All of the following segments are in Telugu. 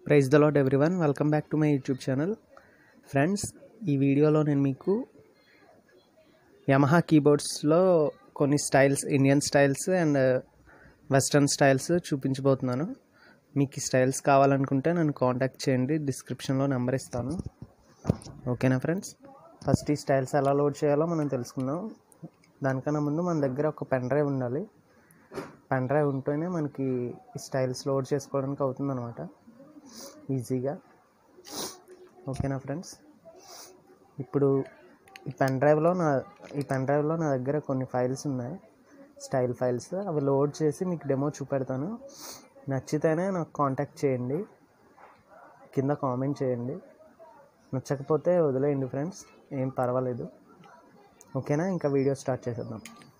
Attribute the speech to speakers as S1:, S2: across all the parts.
S1: praise the lord everyone welcome back to my YouTube channel friends ఈ వీడియోలో నేను మీకు యమహా కీబోర్డ్స్లో కొన్ని styles Indian styles and western styles చూపించబోతున్నాను మీకు ఈ స్టైల్స్ కావాలనుకుంటే నన్ను కాంటాక్ట్ చేయండి డిస్క్రిప్షన్లో నెంబర్ ఇస్తాను ఓకేనా ఫ్రెండ్స్ ఫస్ట్ ఈ స్టైల్స్ ఎలా లోడ్ చేయాలో మనం తెలుసుకుందాం దానికన్నా ముందు మన దగ్గర ఒక పెన్ డ్రైవ్ ఉండాలి పెన్ డ్రైవ్ ఉంటేనే మనకి ఈ స్టైల్స్ లోడ్ చేసుకోవడానికి అవుతుందన్నమాట ఈజీగా ఓకేనా ఫ్రెండ్స్ ఇప్పుడు ఈ పెన్ డ్రైవ్లో నా ఈ పెన్ డ్రైవ్లో నా దగ్గర కొన్ని ఫైల్స్ ఉన్నాయి స్టైల్ ఫైల్స్ అవి లోడ్ చేసి మీకు డెమో చూపెడతాను నచ్చితేనే నాకు కాంటాక్ట్ చేయండి కింద కామెంట్ చేయండి నచ్చకపోతే వదిలేయండి ఫ్రెండ్స్ ఏం పర్వాలేదు ఓకేనా ఇంకా వీడియో స్టార్ట్ చేసేద్దాం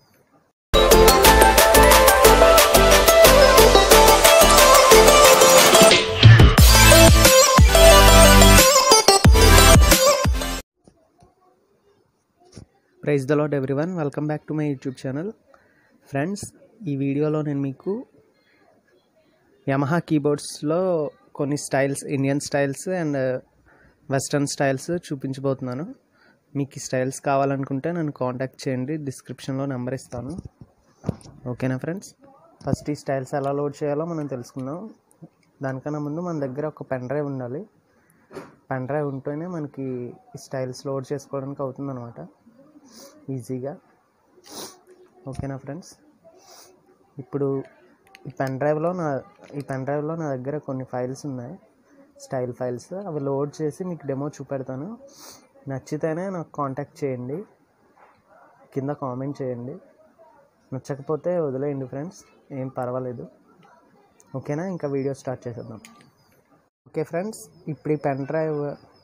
S1: praise the lord everyone welcome back to my YouTube channel friends ఈ వీడియోలో నేను మీకు యమహా కీబోర్డ్స్లో కొన్ని styles Indian styles and western styles చూపించబోతున్నాను మీకు ఈ స్టైల్స్ కావాలనుకుంటే నన్ను కాంటాక్ట్ చేయండి డిస్క్రిప్షన్లో నెంబర్ ఇస్తాను ఓకేనా ఫ్రెండ్స్ ఫస్ట్ ఈ స్టైల్స్ ఎలా లోడ్ చేయాలో మనం తెలుసుకుందాం దానికన్నా ముందు మన దగ్గర ఒక పెన్ డ్రైవ్ ఉండాలి పెన్ డ్రైవ్ ఉంటేనే మనకి ఈ స్టైల్స్ లోడ్ చేసుకోవడానికి అవుతుందన్నమాట ఈజీగా ఓకేనా ఫ్రెండ్స్ ఇప్పుడు ఈ పెన్ డ్రైవ్లో నా ఈ పెన్ డ్రైవ్లో నా దగ్గర కొన్ని ఫైల్స్ ఉన్నాయి స్టైల్ ఫైల్స్ అవి లోడ్ చేసి మీకు డెమో చూపెడతాను నచ్చితేనే నాకు కాంటాక్ట్ చేయండి కింద కామెంట్ చేయండి నచ్చకపోతే వదిలేయండి ఫ్రెండ్స్ ఏం పర్వాలేదు ఓకేనా ఇంకా వీడియో స్టార్ట్ చేసేద్దాం ఓకే ఫ్రెండ్స్ ఇప్పుడు ఈ పెన్ డ్రైవ్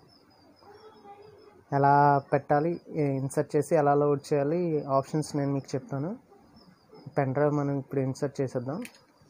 S1: ఎలా పెట్టాలి ఇన్సర్ట్ చేసి ఎలా లోడ్ చేయాలి ఆప్షన్స్ నేను మీకు చెప్తాను పెన్ డ్రైవ్ మనం ఇప్పుడు ఇన్సర్ట్ చేసేద్దాం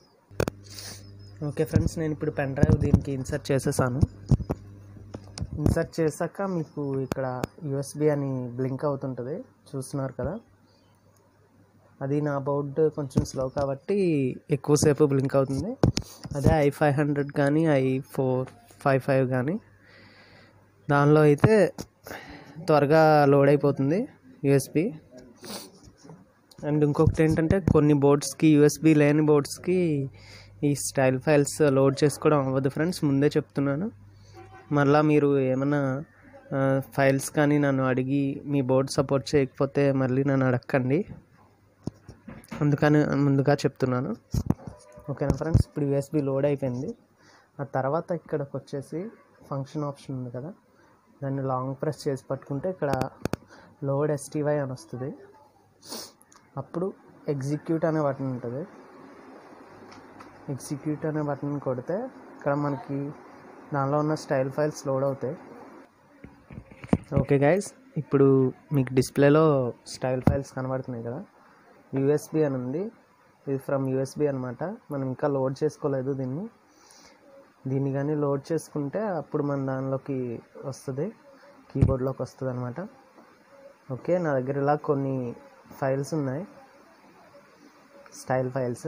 S1: ఓకే ఫ్రెండ్స్ నేను ఇప్పుడు పెన్ డ్రైవ్ దీనికి ఇన్సర్ట్ చేసేసాను ఇన్సర్ట్ చేశాక మీకు ఇక్కడ యూఎస్బి అని బ్లింక్ అవుతుంటుంది చూస్తున్నారు కదా అది నా బోర్డ్ కొంచెం స్లో కాబట్టి ఎక్కువసేపు బ్లింక్ అవుతుంది అదే ఐ ఫైవ్ హండ్రెడ్ కానీ ఐ ఫోర్ ఫైవ్ ఫైవ్ కానీ దానిలో అయితే త్వరగా లోడ్ అయిపోతుంది యూఎస్బి అండ్ ఇంకొకటి ఏంటంటే కొన్ని బోర్డ్స్కి యూఎస్బి లేని బోర్డ్స్కి ఈ స్టైల్ ఫైల్స్ లోడ్ చేసుకోవడం అవ్వదు ఫ్రెండ్స్ ముందే చెప్తున్నాను మళ్ళీ మీరు ఏమైనా ఫైల్స్ కానీ నన్ను అడిగి మీ బోర్డ్ సపోర్ట్ చేయకపోతే మళ్ళీ నన్ను అడగండి అందుకని ముందుగా చెప్తున్నాను ఓకేనా ఫ్రెండ్స్ ఇప్పుడు యూఎస్బి లోడ్ అయిపోయింది ఆ తర్వాత ఇక్కడికి వచ్చేసి ఫంక్షన్ ఆప్షన్ ఉంది కదా దాన్ని లాంగ్ ప్రెస్ చేసి పట్టుకుంటే ఇక్కడ లోడ్ ఎస్టీవై అని వస్తుంది అప్పుడు ఎగ్జిక్యూట్ అనే బటన్ ఉంటుంది ఎగ్జిక్యూట్ అనే బటన్ కొడితే ఇక్కడ మనకి దానిలో ఉన్న స్టైల్ ఫైల్స్ లోడ్ అవుతాయి ఓకే గైస్ ఇప్పుడు మీకు డిస్ప్లేలో స్టైల్ ఫైల్స్ కనబడుతున్నాయి కదా యూఎస్బి అని ఉంది ఇది ఫ్రమ్ యూఎస్బి అనమాట మనం ఇంకా లోడ్ చేసుకోలేదు దీన్ని దీన్ని కానీ లోడ్ చేసుకుంటే అప్పుడు మన దానిలోకి వస్తుంది కీబోర్డ్లోకి వస్తుంది అనమాట ఓకే నా దగ్గర ఇలా కొన్ని ఫైల్స్ ఉన్నాయి స్టైల్ ఫైల్స్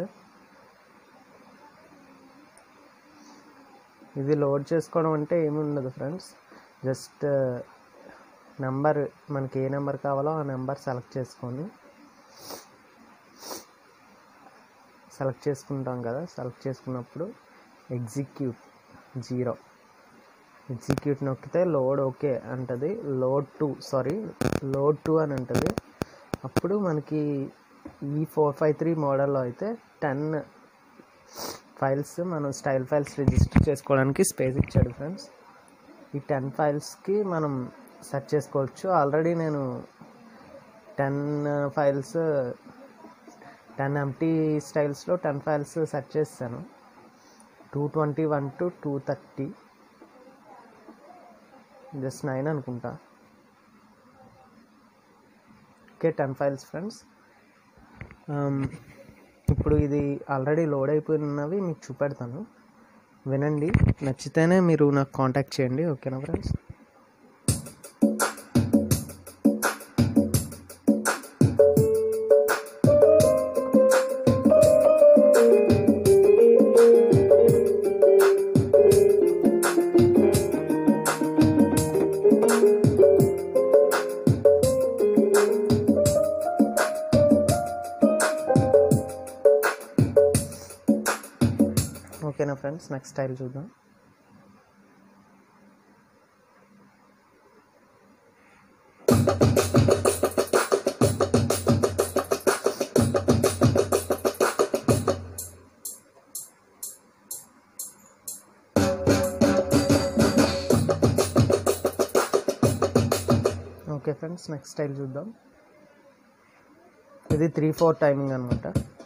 S1: ఇది లోడ్ చేసుకోవడం అంటే ఏమి ఉండదు ఫ్రెండ్స్ జస్ట్ నెంబర్ మనకి ఏ నెంబర్ కావాలో ఆ నెంబర్ సెలెక్ట్ చేసుకొని సెలెక్ట్ చేసుకుంటాం కదా సెలెక్ట్ చేసుకున్నప్పుడు ఎగ్జిక్యూట్ జీరో ఎగ్జిక్యూట్ నొక్కితే లోడ్ ఓకే అంటది load two sorry load two అని ఉంటుంది అప్పుడు మనకి ఈ ఫోర్ ఫైవ్ త్రీ మోడల్లో అయితే టెన్ ఫైల్స్ మనం స్టైల్ ఫైల్స్ రిజిస్టర్ చేసుకోవడానికి స్పేస్ ఇచ్చాడు ఫ్రెండ్స్ ఈ టెన్ ఫైల్స్కి మనం సెర్చ్ చేసుకోవచ్చు ఆల్రెడీ నేను టెన్ ఫైల్స్ టెన్ ఎంటీ స్టైల్స్లో టెన్ ఫైల్స్ సెర్చ్ చేస్తాను two twenty one to two thirty just nine అనుకుంటా ఓకే టెన్ ఫైల్స్ ఫ్రెండ్స్ ఇప్పుడు ఇది ఆల్రెడీ లోడ్ అయిపోయినవి మీకు చూపెడతాను వినండి నచ్చితేనే మీరు నాకు కాంటాక్ట్ చేయండి ఓకేనా ఫ్రెండ్స్ ఓకేనా ఫ్రెండ్స్ నెక్స్ట్ స్టైల్ చూద్దాం ఓకే ఫ్రెండ్స్ నెక్స్ట్ స్టైల్ చూద్దాం ఇది త్రీ ఫోర్ టైమింగ్ అనమాట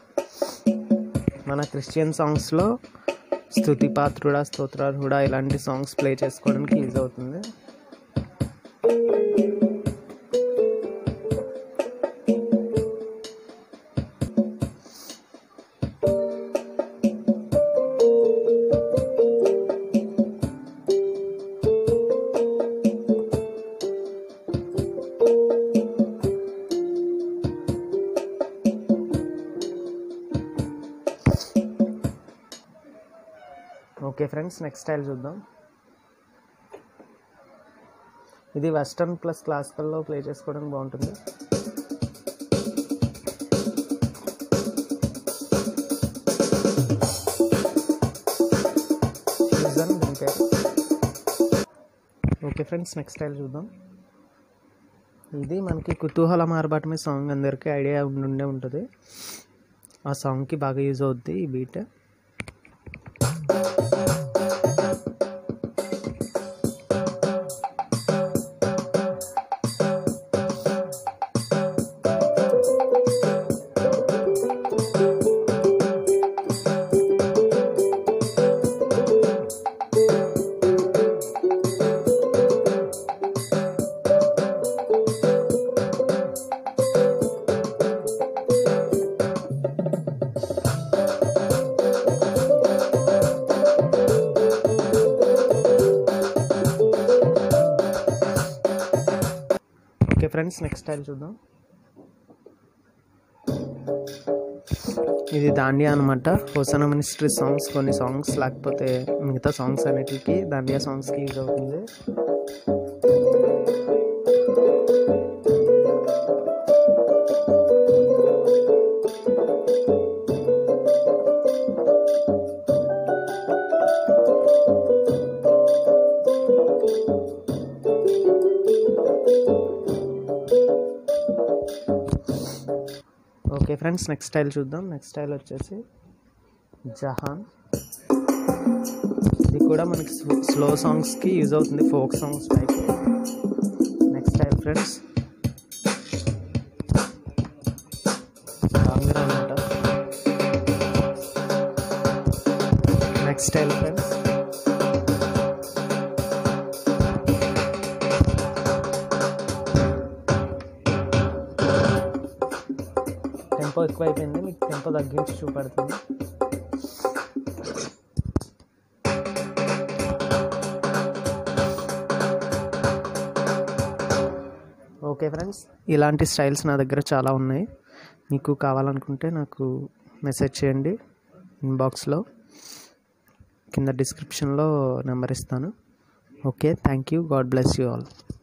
S1: మన క్రిస్టియన్ సాంగ్స్లో స్థుతి పాత్రుడా స్తోత్రార్హుడా ఇలాంటి సాంగ్స్ ప్లే చేసుకోవడానికి యూజ్ అవుతుంది ఓకే ఫ్రెండ్స్ నెక్స్ట్ స్టైల్ చూద్దాం ఇది వెస్టర్న్ ప్లస్ క్లాసికల్లో ప్లే చేసుకోవడానికి బాగుంటుంది ఫ్యూజన్ దీని పేరు ఓకే ఫ్రెండ్స్ నెక్స్ట్ స్టైల్ చూద్దాం ఇది మనకి కుతూహల మారబాటమే సాంగ్ అందరికీ ఐడియా ఉండే ఉంటుంది ఆ సాంగ్కి బాగా యూజ్ అవుద్ది ఈ beat okay friends next style చూద్దాం ఇది దాండియా అనమాట హోసన మినిస్ట్రీ సాంగ్స్ కొన్ని సాంగ్స్ లేకపోతే మిగతా సాంగ్స్ అన్నిటికి దాండియా సాంగ్స్కి యూజ్ అవుతుంది ఓకే ఫ్రెండ్స్ నెక్స్ట్ స్టైల్ చూద్దాం నెక్స్ట్ స్టైల్ వచ్చేసి జహాన్ ఇది కూడా మనకి స్లో సాంగ్స్కి యూజ్ అవుతుంది folk songs type next style friends bhangra అనమాట నెక్స్ట్ స్టైల్ ఫ్రెండ్స్ టెంపో ఎక్కువైపోయింది మీకు టెంపో తగ్గించి చూపెడుతుంది ఓకే ఫ్రెండ్స్ ఇలాంటి స్టైల్స్ నా దగ్గర చాలా ఉన్నాయి మీకు కావాలనుకుంటే నాకు మెసేజ్ చేయండి ఇన్బాక్స్లో కింద డిస్క్రిప్షన్లో నెంబర్ ఇస్తాను okay thank you God bless you all